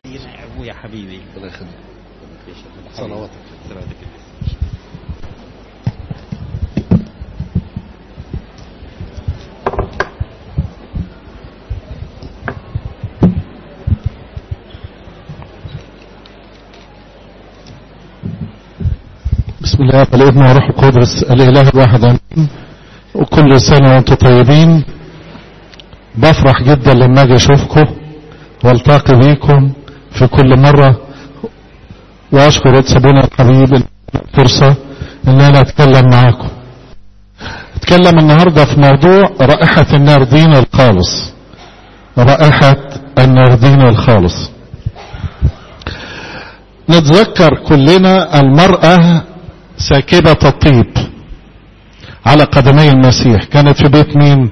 ابويا حبيبي الله يخليك صلواتك صلواتك بسم الله والابن والروح القدس الاله الواحد امين وكل سنه وانتم طيبين بفرح جدا لما اجي اشوفكم والتقي بيكم في كل مره واشكر قدس ابونا الحبيب الفرصه ان انا اتكلم معاكم اتكلم النهارده في موضوع رائحه الناردين الخالص رائحه الناردين الخالص نتذكر كلنا المرأة ساكبة الطيب على قدمي المسيح كانت في بيت مين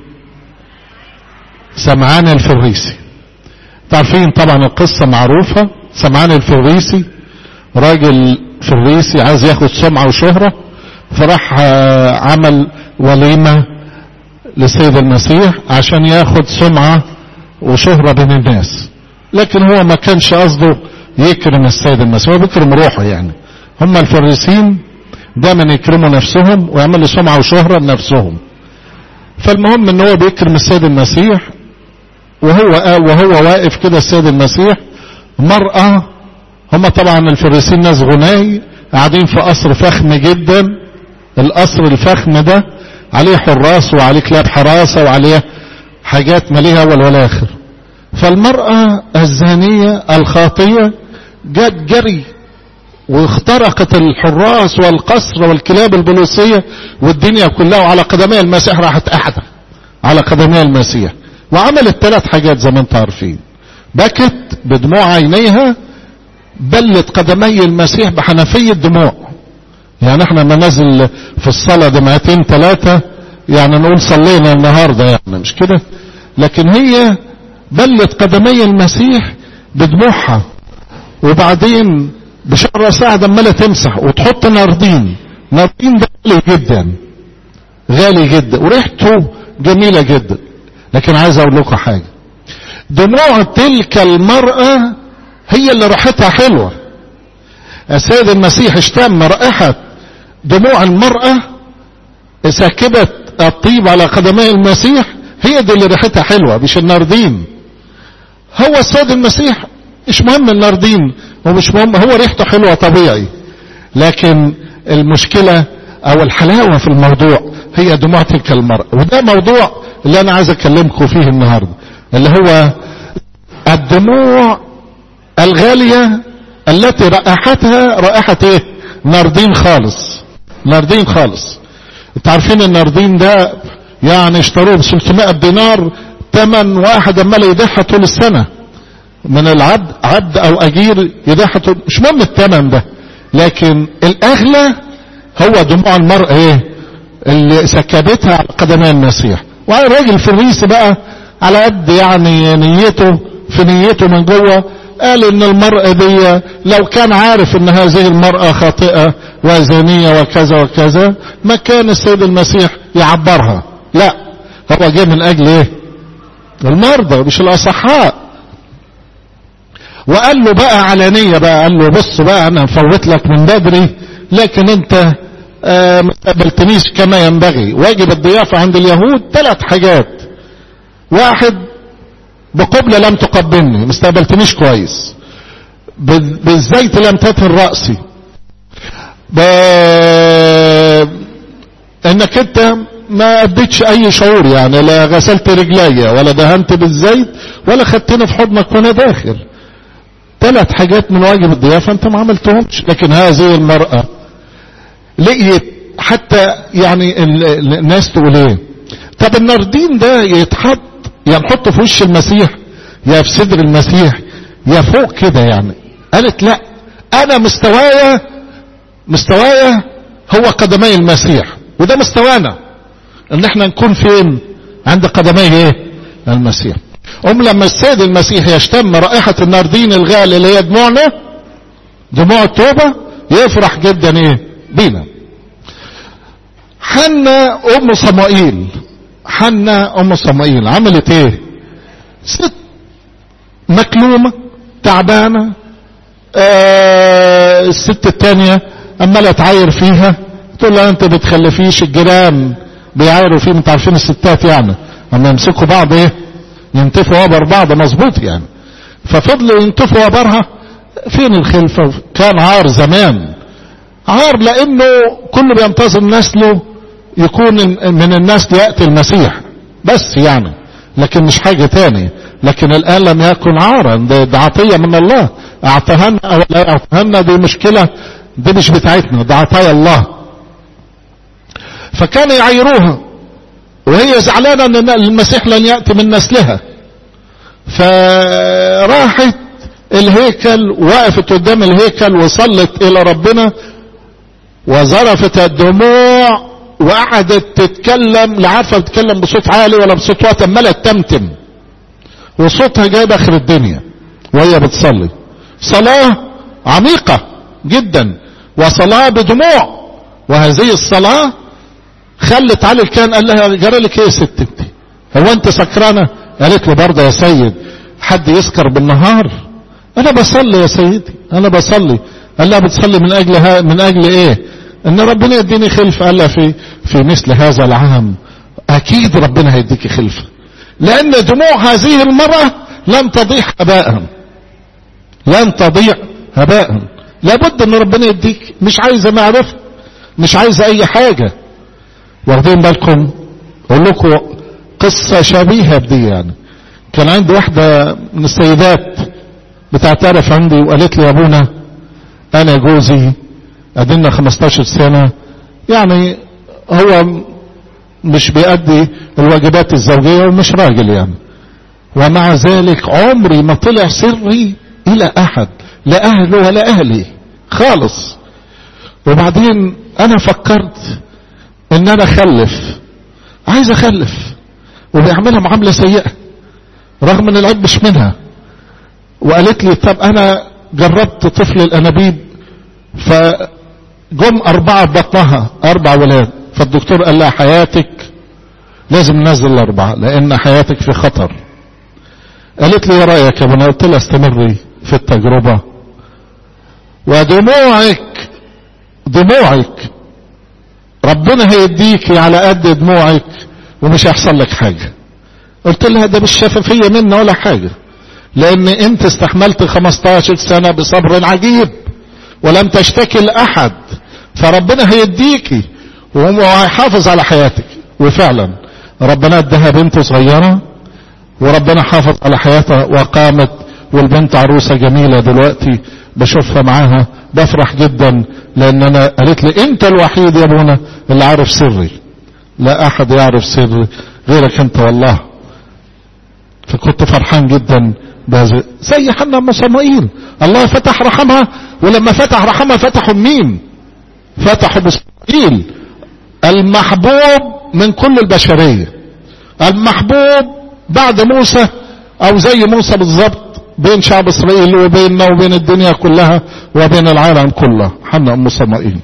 سمعان الفريسي تعرفين طبعا القصة معروفة سمعان الفريسي راجل فريسي عايز ياخد سمعة وشهرة فراح آه، عمل وليمة للسيد المسيح عشان ياخد سمعة وشهرة بين الناس لكن هو ما كانش قصده يكرم السيد المسيح هو بيكرم روحه يعني هم الفريسين دايما يكرموا نفسهم ويعملوا سمعة وشهرة لنفسهم فالمهم ان هو بيكرم السيد المسيح وهو وهو واقف كده السيد المسيح مرأة هم طبعا الفريسين ناس غناي قاعدين في قصر فخم جدا القصر الفخم ده عليه حراس وعليه كلاب حراسة وعليه حاجات ماليها اول ولا اخر فالمرأة الزانية الخاطية جت جري واخترقت الحراس والقصر والكلاب البوليسية والدنيا كلها وعلى قدمي المسيح راحت قاعدة على قدمي المسيح وعملت ثلاث حاجات زي ما انتم عارفين بكت بدموع عينيها بلت قدمي المسيح بحنفية دموع يعني احنا لما نزل في الصلاة دمعتين ثلاثة يعني نقول صلينا النهاردة يعني مش كده لكن هي بلت قدمي المسيح بدموعها وبعدين بشعر ساعة عمالة تمسح وتحط ناردين ناردين ده غالي جدا غالي جدا وريحته جميلة جدا لكن عايز اقول لكم حاجة دموع تلك المرأة هي اللي ريحتها حلوة السيد المسيح اشتم رائحة دموع المرأة ساكبة الطيب على قدمي المسيح هي دي اللي ريحتها حلوة مش الناردين هو السيد المسيح مش مهم الناردين ومش مهم هو ريحته حلوة طبيعي لكن المشكلة او الحلاوة في الموضوع هي دموع تلك المرأة وده موضوع اللي انا عايز اكلمكم فيه النهاردة اللي هو الدموع الغالية التي رائحتها رائحة ايه ناردين خالص ناردين خالص انتوا عارفين الناردين ده يعني اشتروه ب 600 دينار تمن واحد عمال يدحها طول السنة من العبد عبد او اجير يدحها طول مش مهم التمن ده لكن الاغلى هو دموع المرأة ايه اللي سكبتها على قدمي المسيح وعلى الراجل الفريسي بقى على قد يعني نيته في نيته من جوه قال ان المرأة دي لو كان عارف ان هذه المرأة خاطئة وزانية وكذا وكذا ما كان السيد المسيح يعبرها لا هو جه من اجل ايه المرضى مش الاصحاء وقال له بقى علانية بقى قال له بص بقى انا مفوت لك من بدري لكن انت آه ما قبلتنيش كما ينبغي واجب الضيافة عند اليهود ثلاث حاجات واحد بقبلة لم تقبلني ما استقبلتنيش كويس بالزيت لم تتر رأسي ب... انك انت ما اديتش اي شعور يعني لا غسلت رجلي ولا دهنت بالزيت ولا خدتني في حضنك وانا داخل ثلاث حاجات من واجب الضيافة انت ما عملتهمش لكن هذه المرأة لقيت حتى يعني الناس تقول ايه طب الناردين ده يتحط يا نحطه في وش المسيح يا في صدر المسيح يا فوق كده يعني قالت لا انا مستوايا مستوايا هو قدمي المسيح وده مستوانا ان احنا نكون فين عند قدمي ايه المسيح ام لما السيد المسيح يشتم رائحة الناردين الغالي اللي هي دموعنا دموع التوبة يفرح جدا ايه بينا حنا ام صمائيل حنا ام صمائيل عملت ايه ست مكلومة تعبانة آه الست التانية عمالة تعاير فيها تقول لها انت بتخلفيش الجيران بيعايروا فيه انت عارفين الستات يعني اما يمسكوا بعض ايه ينتفوا وبر بعض مظبوط يعني ففضلوا ينتفوا وبرها فين الخلفة كان عار زمان عار لانه كله بينتظر نسله يكون من الناس يأتي المسيح بس يعني لكن مش حاجة تاني لكن الآن لم يكن عارا ده, ده عطية من الله اعطهنا او لا اعطهنا دي مشكلة دي مش بتاعتنا ده عطايا الله فكان يعيروها وهي زعلانة ان المسيح لن يأتي من نسلها فراحت الهيكل وقفت قدام الهيكل وصلت الى ربنا وظرفت الدموع وقعدت تتكلم لا عارفه بتتكلم بصوت عالي ولا بصوت واطي عماله تمتم وصوتها جايب اخر الدنيا وهي بتصلي صلاه عميقه جدا وصلاه بدموع وهذه الصلاه خلت علي كان قال لها جرى لك ايه يا ست انت هو انت سكرانه قالت له برضه يا سيد حد يسكر بالنهار انا بصلي يا سيدي انا بصلي قال لها بتصلي من اجل ها من اجل ايه ان ربنا يديني خلفه قال لها في في مثل هذا العام اكيد ربنا هيديكي خلفه لان دموع هذه المراه لن تضيع هباء لن تضيع هباء لابد ان ربنا يديك مش عايزه معرفه مش عايزه اي حاجه واخدين بالكم اقول لكم قصه شبيهه بدي يعني كان عندي واحده من السيدات بتعترف عندي وقالت لي يا ابونا انا جوزي ادينا 15 سنة يعني هو مش بيأدي الواجبات الزوجية ومش راجل يعني ومع ذلك عمري ما طلع سري الى احد لا اهله ولا اهلي خالص وبعدين انا فكرت ان انا اخلف عايز اخلف وبيعملها معاملة سيئة رغم ان العيب مش منها وقالت لي طب انا جربت طفل الانابيب فجم اربعة بطنها اربع ولاد فالدكتور قال لها حياتك لازم ننزل الاربعة لان حياتك في خطر قالت لي ايه رايك يا ابني قلت لها استمري في التجربة ودموعك دموعك ربنا هيديكي على قد دموعك ومش هيحصل لك حاجة قلت لها ده مش شفافية منا ولا حاجة لان انت استحملت 15 سنة بصبر عجيب ولم تشتكي لاحد فربنا هيديكي وهو هيحافظ على حياتك وفعلا ربنا ادها بنت صغيرة وربنا حافظ على حياتها وقامت والبنت عروسة جميلة دلوقتي بشوفها معاها بفرح جدا لان انا قالت لي انت الوحيد يا ابونا اللي عارف سري لا احد يعرف سري غيرك انت والله فكنت فرحان جدا بهذا زي حنا ام صموئيل الله فتح رحمها ولما فتح رحمها فتحوا مين فتحوا باسرائيل المحبوب من كل البشرية المحبوب بعد موسى او زي موسى بالظبط بين شعب اسرائيل وبيننا وبين الدنيا كلها وبين العالم كله حنا ام صموئيل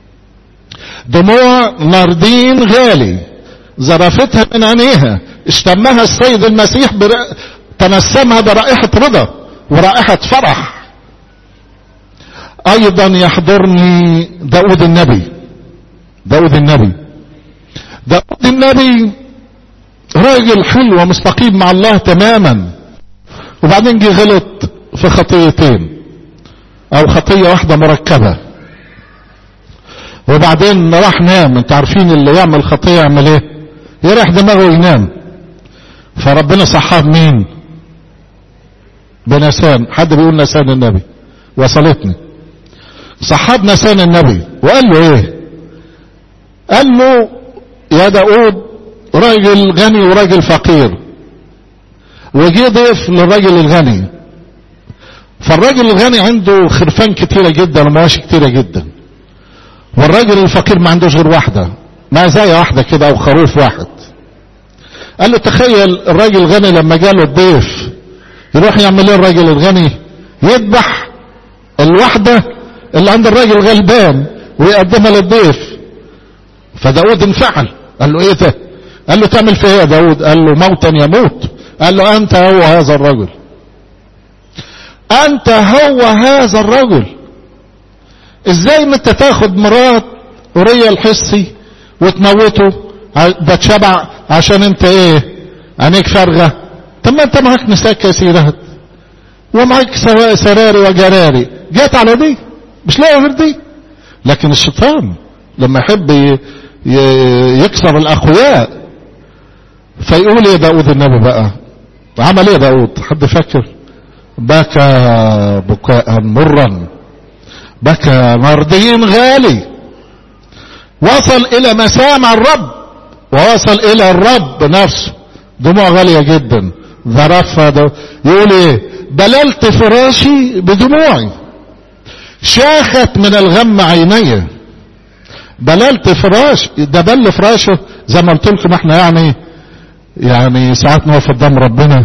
دموع ناردين غالي زرفتها من عينيها اشتمها السيد المسيح بر... تنسمها برائحة رضا ورائحة فرح ايضا يحضرني داود النبي داود النبي داود النبي راجل حلو ومستقيم مع الله تماما وبعدين جه غلط في خطيتين او خطية واحدة مركبة وبعدين راح نام انت عارفين اللي يعمل خطية يعمل ايه يريح دماغه وينام فربنا صحاه مين بنسان حد بيقول نسان النبي وصلتني صحاب نسان النبي وقال له ايه قال له يا داود راجل غني وراجل فقير وجي ضيف للراجل الغني فالراجل الغني عنده خرفان كتيرة جدا ومواشي كتيرة جدا والراجل الفقير ما عندوش غير واحدة معزاية واحدة كده او خروف واحد قال له تخيل الراجل الغني لما جاله الضيف يروح يعمل ايه الراجل الغني يذبح الواحدة اللي عند الراجل غلبان ويقدمها للضيف فداود انفعل قال له ايه ده قال له تعمل فيها يا داود قال له موتا يموت قال له انت هو هذا الرجل انت هو هذا الرجل ازاي ما انت تاخد مرات وريا الحسي وتموته ده اتشبع عشان انت ايه عينيك فارغه طب ما انت معاك نساء كثيرات ومعاك سراري وجراري جات على دي مش لاقي غير دي لكن الشيطان لما يحب يكسر الاقوياء فيقول ايه داود النبي بقى عمل ايه داود حد فاكر بكى بكاء مرا بكى نردين غالي وصل الى مسامع الرب ووصل الى الرب نفسه دموع غالية جدا ذرف يقول ايه بللت فراشي بدموعي شاخت من الغم عيني بللت فراش ده بل فراشه زي ما قلت لكم احنا يعني يعني ساعات نقف قدام ربنا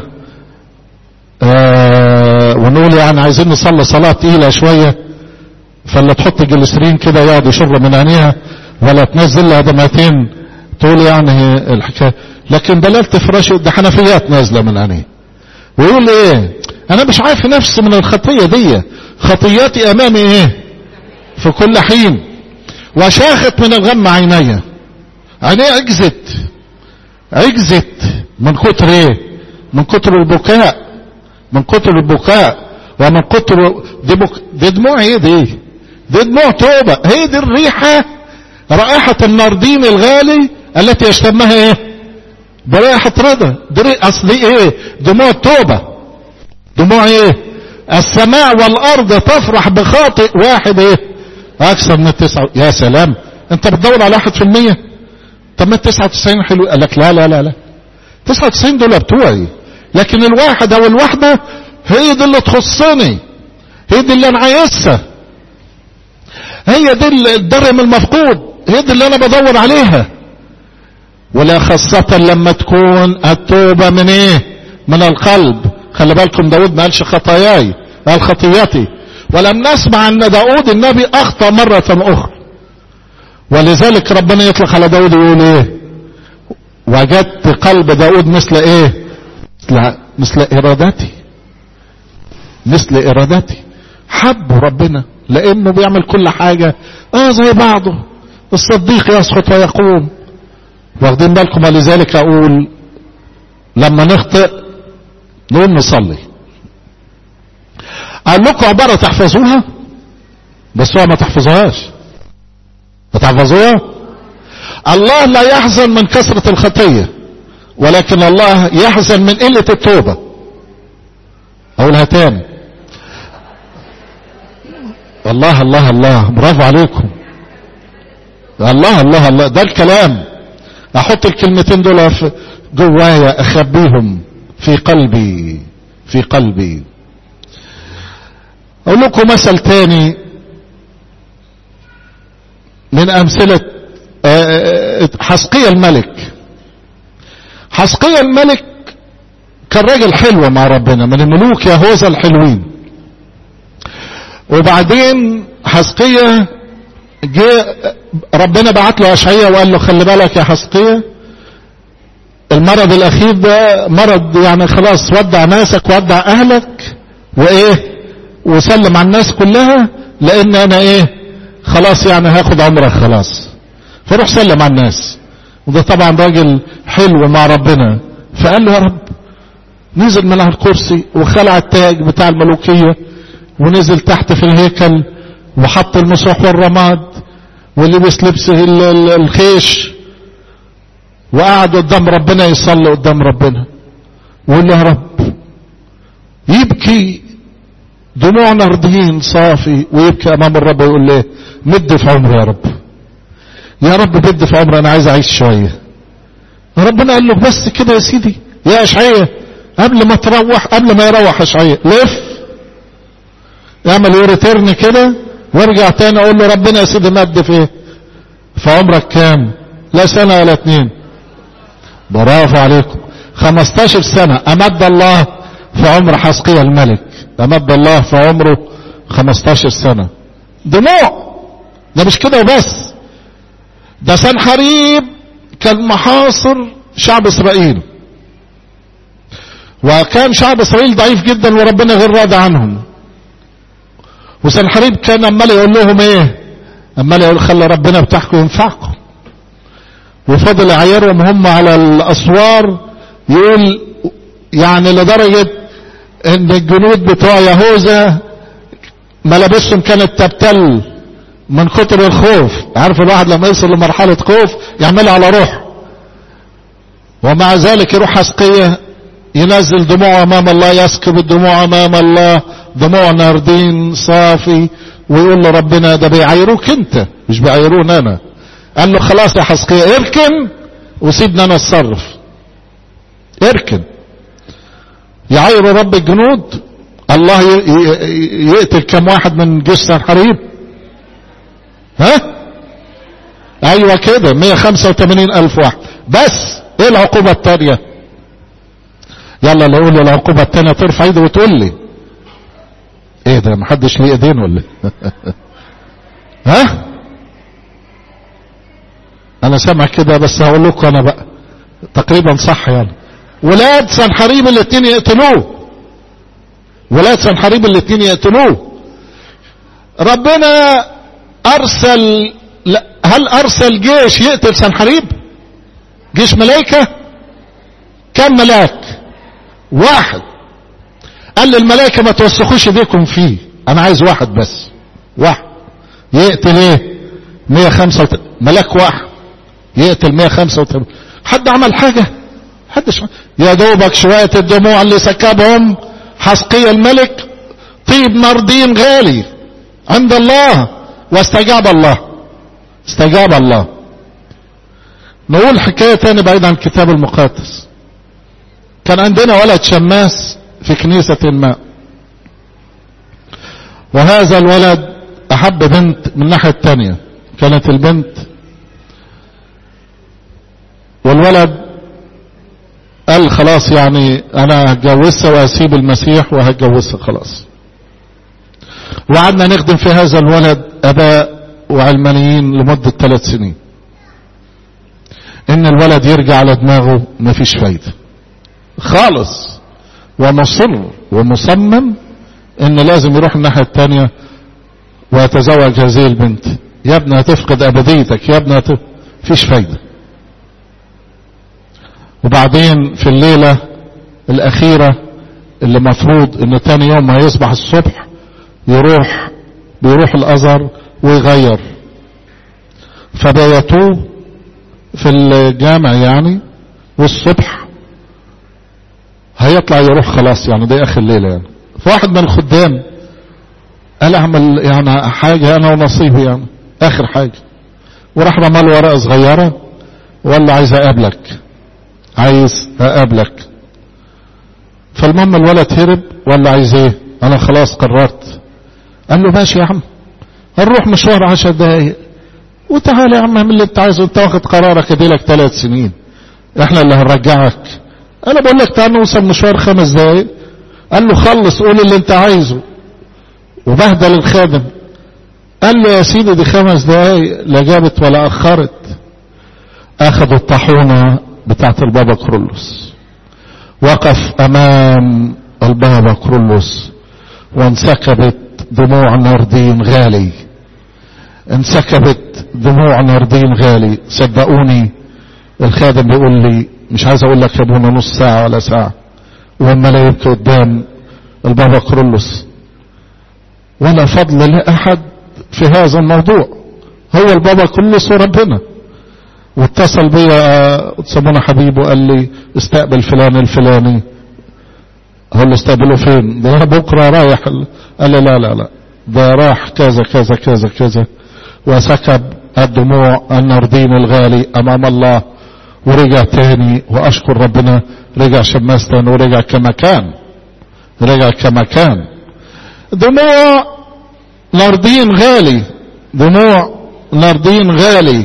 آه ونقول يعني عايزين نصلي صلاة تقيلة شوية فلا تحط جلسرين كده يقعد يشر من عينيها ولا تنزل لها دمعتين تقول يعني الحكاية لكن بللت فراشي ده حنفيات نازلة من عينيه ويقول ايه انا مش عارف نفسي من الخطية دي خطياتي امامي ايه في كل حين وشاخت من الغم عيني عينيه عجزت عجزت من كتر ايه من كتر البكاء من كتر البكاء ومن كتر دي, بك... دي دموع ايه دي دي دموع توبة هي دي الريحة رائحة الناردين الغالي التي يشتمها ايه برائحة رضا دي اصل دي ايه دموع توبة دموع ايه السماء والارض تفرح بخاطئ واحد ايه اكثر من التسعة يا سلام انت بتدور على واحد في المية طب ما التسعة وتسعين حلو قال لك لا لا لا لا تسعة وتسعين دول بتوعي لكن الواحد او الواحدة هي دي اللي تخصني هي دي اللي انا عايزها هي دي الدرهم المفقود هي دي اللي انا بدور عليها ولا خاصة لما تكون التوبة من ايه من القلب خلي بالكم داود ما قالش خطاياي قال خطيتي ولم نسمع ان داود النبي اخطأ مرة اخرى ولذلك ربنا يطلق على داود يقول ايه وجدت قلب داود مثل ايه مثل, مثل ارادتي مثل ارادتي حب ربنا لانه بيعمل كل حاجة اه زي بعضه الصديق يسقط ويقوم واخدين بالكم ولذلك اقول لما نخطئ نقول نصلي قال لكم عبارة تحفظوها بس هو ما تحفظوهاش بتحفظوها الله لا يحزن من كثرة الخطية ولكن الله يحزن من قلة التوبة اقولها تاني الله الله الله برافو عليكم الله الله الله ده الكلام احط الكلمتين دول في جوايا اخبيهم في قلبي في قلبي اقول لكم مثل تاني من امثلة حسقية الملك حسقية الملك كان راجل حلو مع ربنا من الملوك يهوذا الحلوين وبعدين حسقية جاء ربنا بعت له اشعياء وقال له خلي بالك يا حسقية المرض الاخير ده مرض يعني خلاص ودع ناسك ودع اهلك وايه وسلم على الناس كلها لان انا ايه خلاص يعني هاخد عمرك خلاص فروح سلم على الناس وده طبعا راجل حلو مع ربنا فقال له يا رب نزل من على الكرسي وخلع التاج بتاع الملوكية ونزل تحت في الهيكل وحط المسوح والرماد ولبس لبس الخيش وقعد قدام ربنا يصلي قدام ربنا ويقول له يا رب يبكي دموع نردين صافي ويبكي امام الرب ويقول له مد في عمري يا رب يا رب مد في عمري انا عايز اعيش شويه ربنا قال له بس كده يا سيدي يا اشعياء قبل ما تروح قبل ما يروح اشعياء لف اعمل يوريتيرن كده وارجع تاني اقول له ربنا يا سيدي مد في ايه في عمرك كام لا سنه ولا اتنين برافو عليكم 15 سنه امد الله في عمر حسقية الملك امد الله في عمره 15 سنة دموع ده مش كده وبس ده سنحريب كان محاصر شعب اسرائيل وكان شعب اسرائيل ضعيف جدا وربنا غير راضي عنهم وسنحريب كان عمال يقول لهم ايه عمال يقول خلي ربنا بتاعكم ينفعكم وفضل يعيرهم هم على الاسوار يقول يعني لدرجة ان الجنود بتوع يهوذا ملابسهم كانت تبتل من كتر الخوف عارف الواحد لما يصل لمرحلة خوف يعملها على روح ومع ذلك يروح حسقية ينزل دموع امام الله يسكب الدموع امام الله دموع ناردين صافي ويقول له ربنا ده بيعيروك انت مش بيعيرون انا قال له خلاص يا حسقية اركن وسيبنا انا اتصرف اركن يعير رب الجنود الله يقتل كم واحد من جيش سنحريب ها ايوه كده 185 الف واحد بس ايه العقوبة التانية يلا اللي يقول العقوبة التانية ترفع ايده وتقول لي ايه ده محدش ليه ايدين ولا ها انا سامع كده بس هقول لكم انا بقى تقريبا صح يعني ولاد سنحريب الاثنين يقتلوه ولاد سنحريب الاثنين يقتلوه ربنا ارسل لا هل ارسل جيش يقتل سنحريب جيش ملائكة كم ملاك واحد قال للملائكة ما توسخوش ايديكم فيه انا عايز واحد بس واحد يقتل ايه 185 ملاك واحد يقتل 185 حد عمل حاجة حد شو... يا دوبك شوية الدموع اللي سكبهم حسقي الملك طيب نردين غالي عند الله واستجاب الله استجاب الله نقول حكاية تاني بعيد عن الكتاب المقدس كان عندنا ولد شماس في كنيسة ما وهذا الولد أحب بنت من الناحية التانية كانت البنت والولد قال خلاص يعني أنا هتجوزها وأسيب المسيح وهتجوزها خلاص وقعدنا نخدم في هذا الولد أباء وعلمانيين لمدة ثلاث سنين ان الولد يرجع على دماغه مفيش فايدة خالص ومصر ومصمم ان لازم يروح الناحية التانية ويتزوج هذه البنت يا ابني هتفقد ابديتك يا ابني هتف... فيش فايدة وبعدين في الليلة الاخيرة اللي مفروض ان تاني يوم هيصبح الصبح يروح بيروح الازهر ويغير فبيتوه في الجامع يعني والصبح هيطلع يروح خلاص يعني ده اخر الليله يعني فواحد من الخدام قال اعمل يعني حاجه انا ونصيبي يعني اخر حاجه وراح رمى له ورقه صغيره وقال له عايز اقابلك عايز اقابلك فالمهم الولد هرب ولا عايز ايه انا خلاص قررت قال له ماشي يا عم هنروح مشوار عشر دقايق وتعالى يا عم اعمل اللي انت عايزه انت واخد قرارك اديلك ثلاث سنين احنا اللي هنرجعك انا بقول لك تعال نوصل مشوار خمس دقايق قال له خلص قول اللي انت عايزه وبهدل الخادم قال له يا سيدي دي خمس دقايق لا جابت ولا اخرت اخذوا الطاحونه بتاعت البابا كرولوس وقف امام البابا كرولوس وانسكبت دموع ناردين غالي انسكبت دموع ناردين غالي صدقوني الخادم بيقول لي مش عايز اقول لك يا ابونا نص ساعة ولا ساعة وما لا يبكي قدام البابا كرولوس ولا فضل لأحد في هذا الموضوع هو البابا كرولوس وربنا واتصل بيا سمونا حبيب وقال لي استقبل فلان الفلاني هقول له استقبله فين ده انا بكره رايح قال لي لا لا لا ده راح كذا كذا كذا كذا وسكب الدموع النردين الغالي امام الله ورجع تاني واشكر ربنا رجع شماس تاني ورجع كما كان رجع كما كان دموع نردين غالي دموع نردين غالي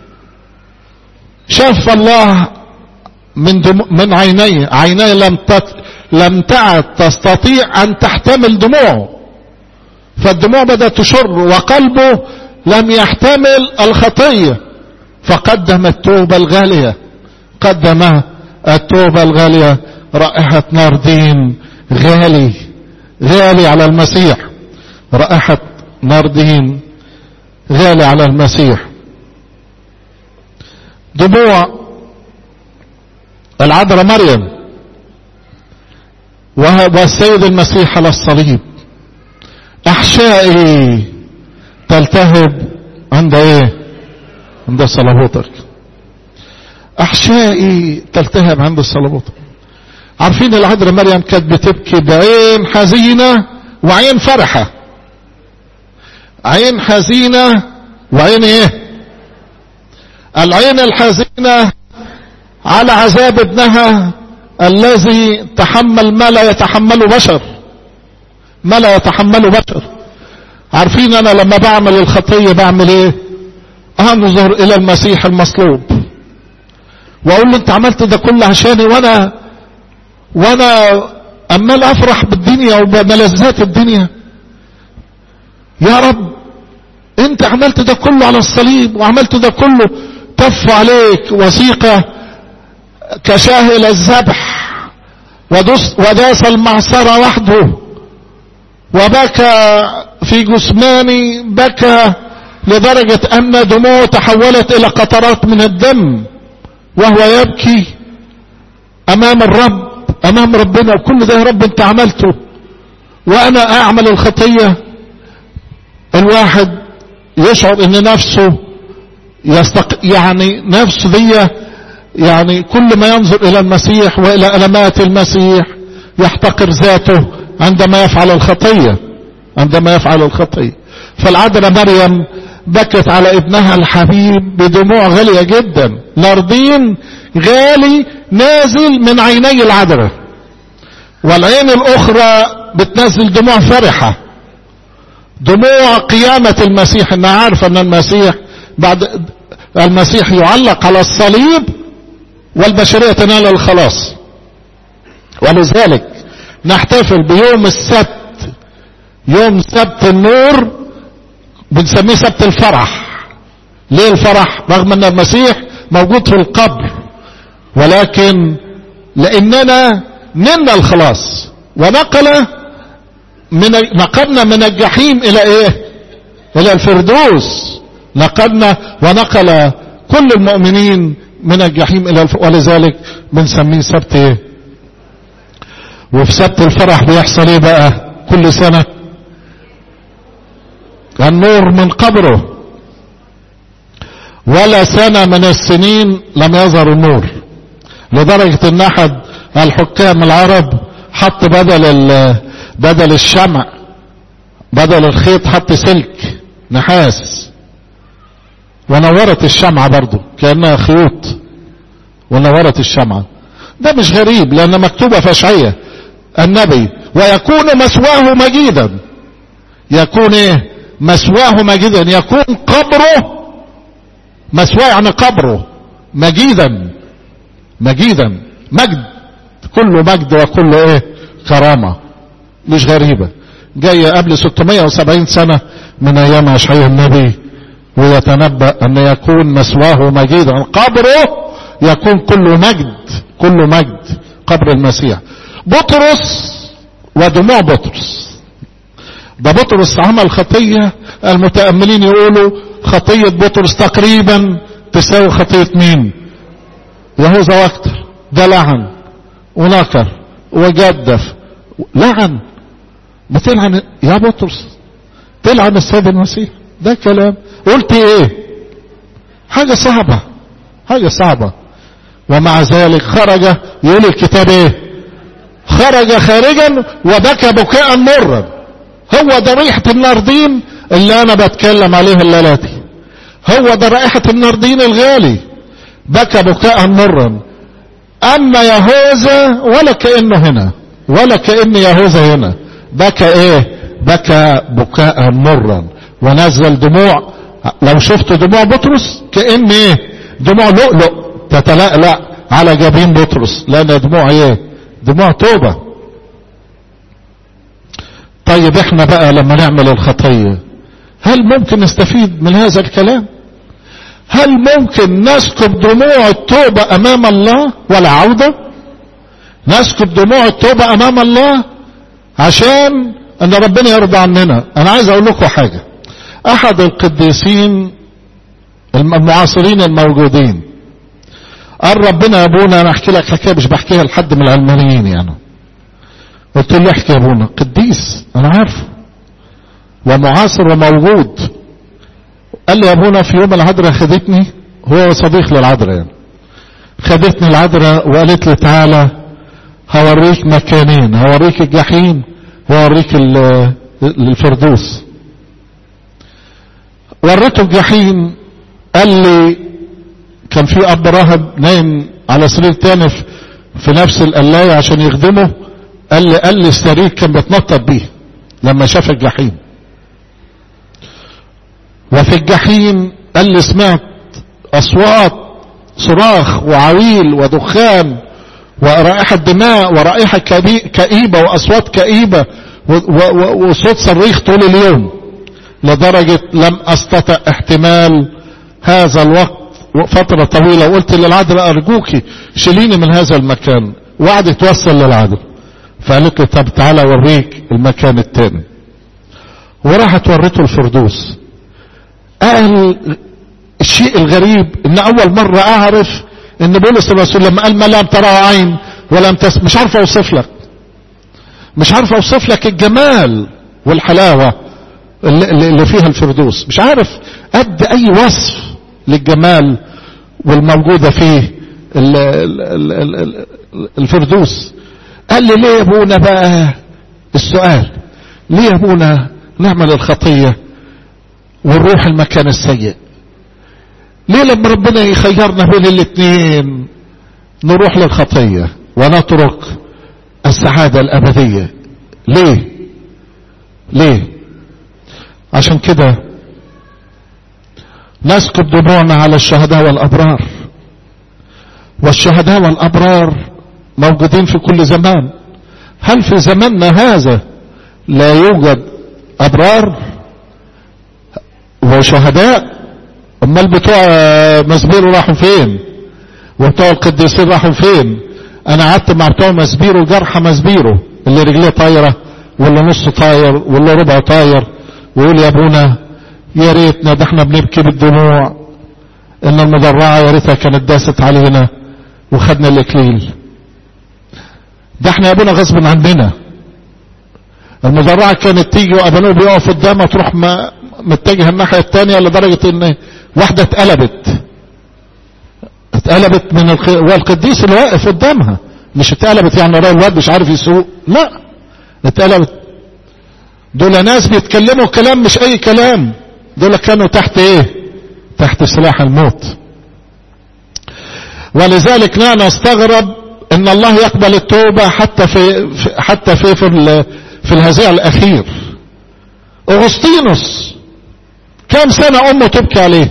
شاف الله من دم... من عينيه عينيه لم تت... لم تعد تستطيع ان تحتمل دموعه فالدموع بدأت تشر وقلبه لم يحتمل الخطية فقدم التوبة الغالية قدم التوبة الغالية رائحة ناردين غالي غالي على المسيح رائحة ناردين غالي على المسيح دموع العذراء مريم والسيد المسيح على الصليب احشائي تلتهب عند ايه عند صلواتك احشائي تلتهب عند صلواتك عارفين العذراء مريم كانت بتبكي بعين حزينة وعين فرحة عين حزينة وعين ايه العين الحزينة على عذاب ابنها الذي تحمل ما لا يتحمله بشر ما لا يتحمله بشر عارفين انا لما بعمل الخطية بعمل ايه انظر الى المسيح المصلوب واقول له انت عملت ده كله عشاني وانا وانا امال افرح بالدنيا وبملذات الدنيا يا رب انت عملت ده كله على الصليب وعملت ده كله تف عليك وثيقة كشاه الى الذبح ودس وداس المعصرة وحده وبكى في جثماني بكى لدرجة ان دموعه تحولت الى قطرات من الدم وهو يبكي امام الرب امام ربنا وكل ده يا رب انت عملته وانا اعمل الخطية الواحد يشعر ان نفسه يستق... يعني نفسه دي يعني كل ما ينظر الى المسيح والى المات المسيح يحتقر ذاته عندما يفعل الخطية عندما يفعل الخطية فالعذراء مريم بكت على ابنها الحبيب بدموع غالية جدا ناردين غالي نازل من عيني العذراء والعين الاخرى بتنزل دموع فرحة دموع قيامة المسيح انها عارفة ان المسيح بعد المسيح يعلق على الصليب والبشرية تنال الخلاص ولذلك نحتفل بيوم السبت يوم سبت النور بنسميه سبت الفرح ليه الفرح رغم ان المسيح موجود في القبر ولكن لاننا نلنا الخلاص ونقل من نقلنا من الجحيم الى ايه الى الفردوس نقلنا ونقل كل المؤمنين من الجحيم الى الف... ولذلك بنسميه سبت ايه وفي سبت الفرح بيحصل ايه بقى كل سنة النور من قبره ولا سنة من السنين لم يظهر النور لدرجة ان احد الحكام العرب حط بدل بدل الشمع بدل الخيط حط سلك نحاس ونورت الشمعة برضو كأنها خيوط ونورت الشمعة ده مش غريب لأن مكتوبة في أشعية النبي ويكون مسواه مجيدا يكون ايه مسواه مجيدا يكون قبره مسواه يعني قبره مجيدا مجيدا مجد كله مجد وكله ايه كرامة مش غريبة جاية قبل 670 سنة من ايام اشعياء النبي ويتنبأ ان يكون مسواه مجيدا قبره يكون كله مجد كله مجد قبر المسيح بطرس ودموع بطرس ده بطرس عمل خطية المتأملين يقولوا خطية بطرس تقريبا تساوي خطية مين يهوذا واكتر ده لعن ونكر وجدف لعن بتلعن يا بطرس تلعن السيد المسيح ده كلام قلت ايه حاجة صعبة حاجة صعبة ومع ذلك خرج يقول الكتاب ايه خرج خارجا وبكى بكاء مرا هو ده ريحة الناردين اللي انا بتكلم عليها الليلاتي هو ده رائحة الناردين الغالي بكى بكاء مرا اما يهوذا ولا كأنه هنا ولا كأن يهوذا هنا بكى ايه بكى بكاء مرا ونزل دموع لو شفت دموع بطرس كأن ايه دموع لؤلؤ تتلألأ على جبين بطرس لان دموع ايه دموع توبة طيب احنا بقى لما نعمل الخطية هل ممكن نستفيد من هذا الكلام هل ممكن نسكب دموع التوبة امام الله ولا عودة نسكب دموع التوبة امام الله عشان ان ربنا يرضى عننا انا عايز اقول لكم حاجة احد القديسين المعاصرين الموجودين قال ربنا يا ابونا انا احكي لك حكايه مش بحكيها لحد من العلمانيين يعني قلت له احكي يا ابونا قديس انا عارفه ومعاصر وموجود قال لي يا ابونا في يوم العذراء خدتني هو صديق للعذراء يعني خدتني العذراء وقالت لي تعالى هوريك مكانين هوريك الجحيم وهوريك الفردوس وريته الجحيم قال لي كان في اب راهب نايم على سرير تاني في نفس القلاية عشان يخدمه قال لي قال لي السرير كان بيتنطط بيه لما شاف الجحيم وفي الجحيم قال لي سمعت اصوات صراخ وعويل ودخان ورائحة دماء ورائحة كئيبة واصوات كئيبة وصوت صريخ طول اليوم لدرجة لم استطع احتمال هذا الوقت فترة طويلة وقلت للعذراء ارجوكي شيليني من هذا المكان وقعد توصل للعذراء فقالت له طب تعالى اوريك المكان التاني وراحت وريته الفردوس قال الشيء الغريب ان اول مرة اعرف ان بولس الرسول لما قال ما لم ترى عين ولم تسمع مش عارف اوصف لك مش عارف اوصف لك الجمال والحلاوة اللي فيها الفردوس مش عارف ادي اي وصف للجمال والموجودة فيه الفردوس قال لي ليه يا ابونا بقى السؤال ليه يا ابونا نعمل الخطية ونروح المكان السيء ليه لما ربنا يخيرنا بين الاثنين نروح للخطية ونترك السعادة الأبدية ليه ليه عشان كده نسكب دموعنا على الشهداء والأبرار والشهداء والأبرار موجودين في كل زمان هل في زماننا هذا لا يوجد أبرار وشهداء امال بتوع مسبيرو راحوا فين وبتوع القديسين راحوا فين انا قعدت مع بتوع مسبيرو جرحى مسبيرو اللي رجليه طايرة واللي نص طاير واللي ربع طاير ويقول يا ابونا يا ريتنا ده احنا بنبكي بالدموع ان المدرعة يا ريتها كانت داست علينا وخدنا الاكليل ده احنا يا ابونا غصب عننا المدرعة كانت تيجي وابنوه بيقف قدامها تروح ما متجهه الناحية التانية لدرجة ان واحدة اتقلبت اتقلبت من الق... والقديس اللي واقف قدامها مش اتقلبت يعني رأي الواد مش عارف يسوق لا اتقلبت دول ناس بيتكلموا كلام مش اي كلام دول كانوا تحت ايه تحت سلاح الموت ولذلك لا نستغرب ان الله يقبل التوبة حتى في, في حتى في في, في الهزيع الاخير اغسطينوس كم سنة امه تبكي عليه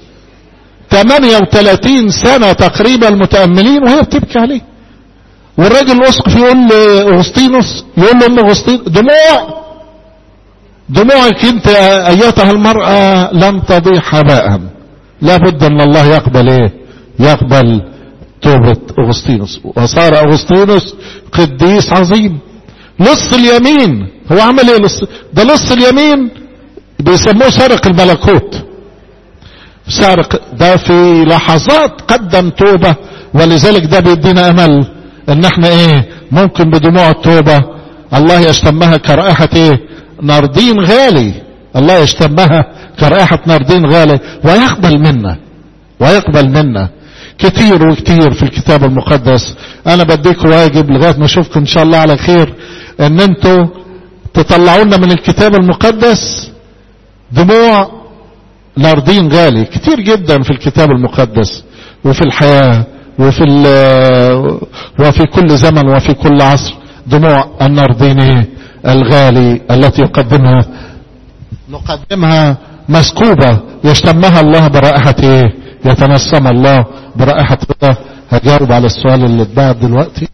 38 سنة تقريبا المتأملين وهي بتبكي عليه والراجل الاسقف يقول لاغسطينوس يقول له ام اغسطين دموع دموعك انت ايتها المرأة لم تضيع هباء لابد ان الله يقبل ايه يقبل توبة اغسطينوس وصار اغسطينوس قديس عظيم لص اليمين هو عمل ايه لص ده لص اليمين بيسموه سارق الملكوت سارق ده في لحظات قدم توبة ولذلك ده بيدينا امل ان احنا ايه ممكن بدموع التوبة الله يشتمها كرائحة ايه ناردين غالي الله يشتمها كرائحة ناردين غالي ويقبل منا ويقبل منا كتير وكتير في الكتاب المقدس انا بديكم واجب لغاية ما اشوفكم ان شاء الله على خير ان انتوا تطلعونا من الكتاب المقدس دموع ناردين غالي كتير جدا في الكتاب المقدس وفي الحياة وفي وفي كل زمن وفي كل عصر دموع الناردين الغالي التي يقدمها نقدمها مسكوبة يشتمها الله برائحة ايه يتنسم الله برائحة رضا هجاوب على السؤال اللي اتبعت دلوقتي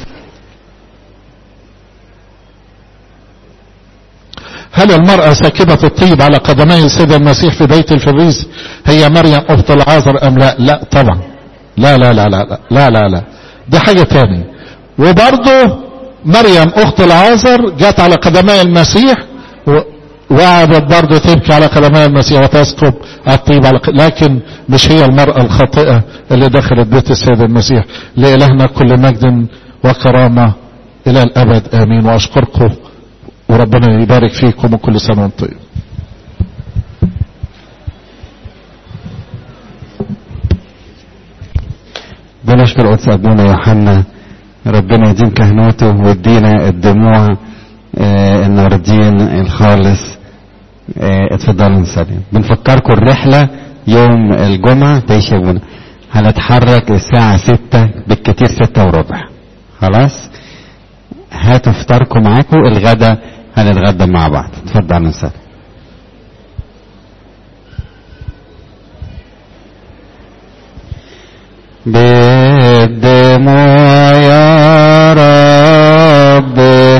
هل المرأة ساكبة الطيب على قدمي السيد المسيح في بيت الفريس هي مريم أخت العازر أم لا لا طبعا لا لا لا لا لا لا لا, لا. دي حاجة تاني وبرضه مريم اخت العازر جت على قدمي المسيح و- وقعدت برضه تبكي على قدمي المسيح وتسكب الطيب على ق- لكن مش هي المرأة الخاطئة اللي دخلت بيت السيد المسيح لإلهنا كل مجد وكرامة إلى الأبد آمين وأشكركم وربنا يبارك فيكم وكل سنة وانتم طيب بنشكر قدس ابونا يوحنا ربنا يديم كهنوته ويدينا الدموع آه، الناردين الخالص آه، اتفضلوا نسلم بنفكركم الرحلة يوم الجمعة تعيش يا ابونا هنتحرك الساعة ستة بالكتير ستة وربع خلاص هاتوا فطاركم معاكم الغدا هنتغدى مع بعض اتفضلوا نسلم بالدموع يا رب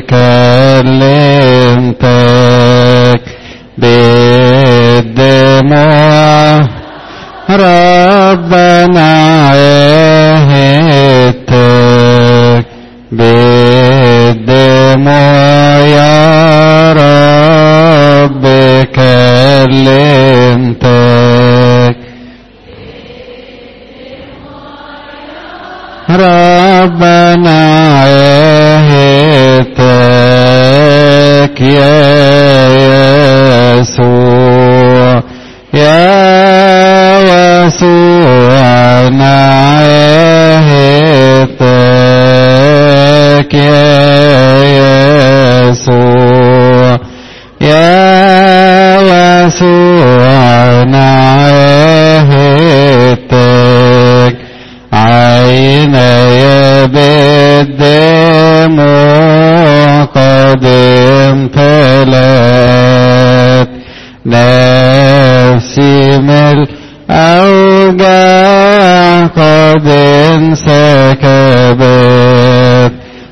كلمتك بالدموع ربنا عهدتك بالدموع يا رب كلمتك ربنا عهدتك يا يسوع يا يسوع أنا عهدتك يا يسوع يا يسوع أنا عهدتك عيني بالدموع قد امتلأت نفسي من الأوجاع قد انسكبت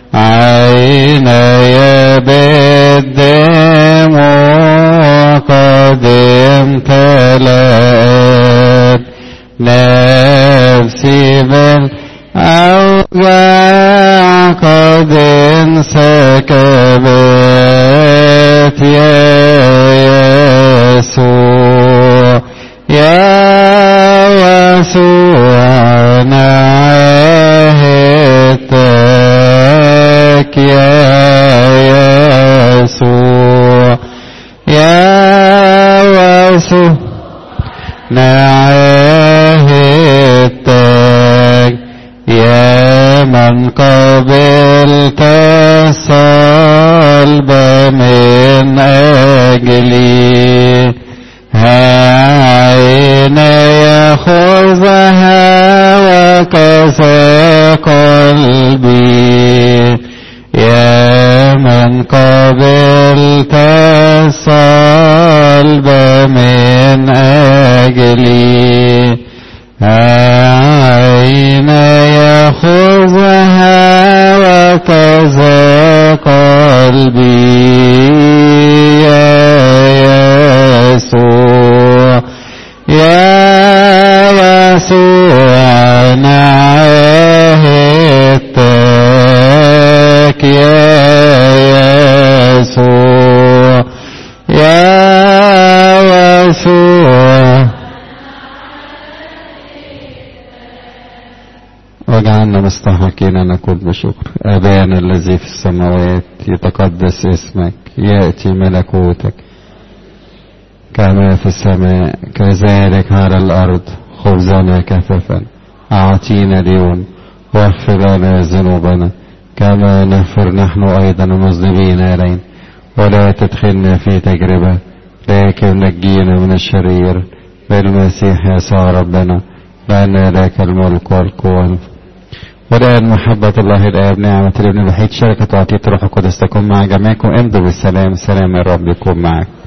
عيني بالدموع قد امتلأت نفسي بالأوجاع قد انسكبت يا يسوع يا يسوع أنا عهدتك يا يسوع يا يسوع نعهدتك يا من قبلت الصلب من أجلي عيني خذها وكسى قلبي يا من قبلت الصلب من أجلي عيني خذها وكذا قلبي يا يسوع يا يسوع أنا عهدتك يا يسوع يا يسوع واجعلنا مستحقين أن نكون بشكر أبانا الذي في السماوات يتقدس اسمك يأتي ملكوتك كما في السماء كذلك على الأرض خبزنا كففا أعطينا اليوم واغفر لنا ذنوبنا كما نغفر نحن أيضا المذنبين إلينا ولا تدخلنا في تجربة لكن نجينا من الشرير بالمسيح يسوع ربنا لأن لك الملك والقوة والآن محبة الله الآب نعمة الابن الوحيد شركة وعطية الروح القدس تكون مع جميعكم امضوا بالسلام سلام الرب يكون معكم